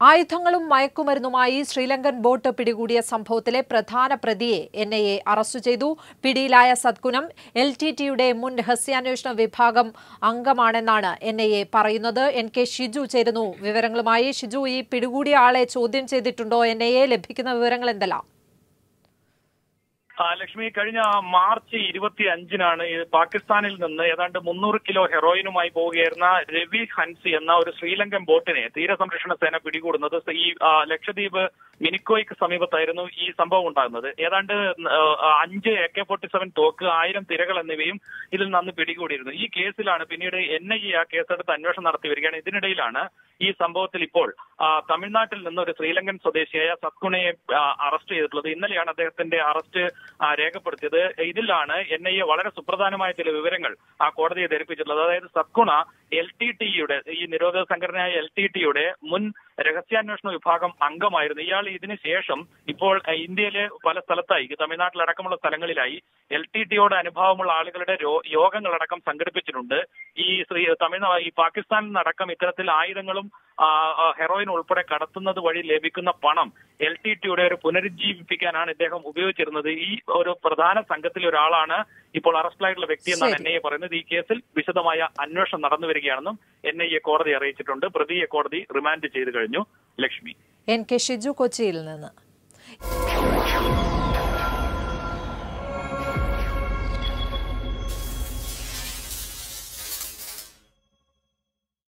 ആയുധങ്ങളും മയക്കുമരുന്നുമായി ശ്രീലങ്കൻ ബോട്ട് പിടികൂടിയ സംഭവത്തിലെ പ്രധാന പ്രതിയെ എൻ ഐ എ അറസ്റ്റ് ചെയ്തു പിടിയിലായ സദ്ഗുണം എൽ ടി ടിയുടെ മുൻ രഹസ്യാന്വേഷണ വിഭാഗം അംഗമാണെന്നാണ് എൻ ഐ എ പറയുന്നത് എൻ കെ ഷിജു ചേരുന്നു വിവരങ്ങളുമായി ഷിജു ഈ പിടികൂടിയ ആളെ ചോദ്യം ചെയ്തിട്ടുണ്ടോ എൻ ഐ എ ലഭിക്കുന്ന വിവരങ്ങൾ എന്തെല്ലാം ആ, ലക്ഷ്മി കഴിഞ്ഞ മാർച്ച് ഇരുപത്തി അഞ്ചിനാണ് ഈ പാകിസ്ഥാനിൽ നിന്ന് ഏതാണ്ട് മുന്നൂറ് കിലോ ഹെറോയിനുമായി പോവുകയായിരുന്ന രവി ഹൻസി എന്ന ഒരു ശ്രീലങ്കൻ ബോട്ടിനെ തീരസംരക്ഷണ സേന പിടികൂടുന്നത് ഈ ആ, ലക്ഷദ്വീപ് മിനിക്കോയ്ക്ക് സമീപത്തായിരുന്നു ഈ സംഭവം ഉണ്ടാകുന്നത് ഏതാണ്ട് ആ, അഞ്ച് എ കെ ഫോർട്ടി സെവൻ തോക്ക് ആയിരം തിരകൾ എന്നിവയും ഇതിൽ നിന്ന് പിടികൂടിയിരുന്നു ഈ കേസിലാണ് പിന്നീട് എൻ ഐ എ ആ കേസെടുത്ത് അന്വേഷണം നടത്തി വരികയാണ് ഇതിനിടയിലാണ് ഈ സംഭവത്തിൽ ഇപ്പോൾ ആ, തമിഴ്നാട്ടിൽ നിന്ന് ഒരു ശ്രീലങ്കൻ സ്വദേശിയായ സത്കുണയെ ആ, അറസ്റ്റ് ചെയ്തിട്ടുള്ളത് ഇന്നലെയാണ് അദ്ദേഹത്തിന്റെ അറസ്റ്റ് ആ, രേഖപ്പെടുത്തിയത് ഇതിലാണ് എൻ ഐ എ വളരെ സുപ്രധാനമായ ചില വിവരങ്ങൾ ആ കോടതിയെ ധരിപ്പിച്ചിട്ടുള്ളത് അതായത് സത്കുണ എൽ ടി ടിയുടെ ഈ നിരോധക സംഘടനയായ എൽ ടി ടിയുടെ മുൻ രഹസ്യാന്വേഷണ വിഭാഗം അംഗമായിരുന്നു ഇയാൾ ഇതിന് ശേഷം ഇപ്പോൾ ആ, ഇന്ത്യയിലെ പല സ്ഥലത്തായി തമിഴ്നാട്ടിലടക്കമുള്ള സ്ഥലങ്ങളിലായി എൽ ടി ടിയോട് അനുഭാവമുള്ള ആളുകളുടെ രോ- യോഗങ്ങളടക്കം സംഘടിപ്പിച്ചിട്ടുണ്ട് ഈ ശ്രീ തമിഴ്നാട് ഈ പാകിസ്ഥാനിൽ നിന്നടക്കം ഇത്തരത്തിൽ ആയുധങ്ങളും ആ, ആ, ഹെറോയിൻ ഉൾപ്പെടെ കടത്തുന്നത് വഴി ലഭിക്കുന്ന പണം എൽ ടി ടിയുടെ ഒരു പുനരുജ്ജീവിപ്പിക്കാനാണ് ഇദ്ദേഹം ഉപയോഗിച്ചിരുന്നത് ഈ ഒരു പ്രധാന സംഘത്തിലെ ഒരാളാണ് ഇപ്പോൾ അറസ്റ്റിലായിട്ടുള്ള വ്യക്തി എന്നാണ് ശരി. എൻ ഐ എ പറയുന്നത് ഈ കേസിൽ വിശദമായ അന്വേഷണം നടന്നു വരികയാണെന്നും എൻ ഐ എ കോടതി അറിയിച്ചിട്ടുണ്ട് പ്രതിയെ കോടതി റിമാൻഡ് ചെയ്തു കഴിഞ്ഞു ലക്ഷ്മി എൻ കെ ഷിജു കൊച്ചിയിൽ നിന്ന്